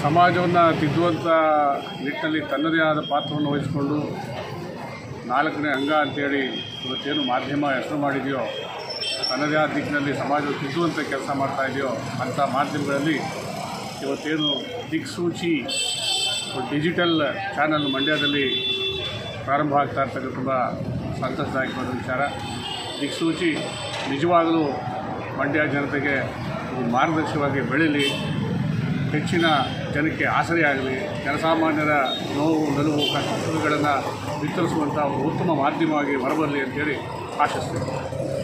ಸಮಾಜವನ್ನು ತಿದ್ದುವಂಥ ನಿಟ್ಟಿನಲ್ಲಿ ತನ್ನದೇ ಆದ ಪಾತ್ರವನ್ನು ವಹಿಸಿಕೊಂಡು ನಾಲ್ಕನೇ ಅಂಗ ಅಂತೇಳಿ ಇವತ್ತೇನು ಮಾಧ್ಯಮ ಹೆಸರು ಮಾಡಿದೆಯೋ ತನ್ನದೇ ಆದ ದಿಕ್ಕಿನಲ್ಲಿ ಸಮಾಜ ತಿದ್ದುವಂಥ ಕೆಲಸ ಮಾಡ್ತಾ ಇದೆಯೋ ಅಂಥ ಮಾಧ್ಯಮಗಳಲ್ಲಿ ಇವತ್ತೇನು ದಿಕ್ಸೂಚಿ ಡಿಜಿಟಲ್ ಚಾನಲ್ ಮಂಡ್ಯದಲ್ಲಿ ಪ್ರಾರಂಭ ಆಗ್ತಾ ಇರ್ತಕ್ಕಂಥ ತುಂಬ ಸಂತಸದಾಯಕವಾದ ವಿಚಾರ ದಿಕ್ಸೂಚಿ ನಿಜವಾಗಲೂ ಮಂಡ್ಯ ಜನತೆಗೆ ಒಂದು ಮಾರ್ಗದರ್ಶಕವಾಗಿ ಬೆಳೀಲಿ ಹೆಚ್ಚಿನ ಜನಕ್ಕೆ ಆಸರೆಯಾಗಲಿ ಜನಸಾಮಾನ್ಯರ ನೋವು ನಲುವು ಕಷ್ಟ ಸುಖಗಳನ್ನು ವಿತರಿಸುವಂಥ ಒಂದು ಉತ್ತಮ ಮಾಧ್ಯಮವಾಗಿ ಹೊರಬರಲಿ ಅಂತೇಳಿ ಆಶಿಸ್ತೀನಿ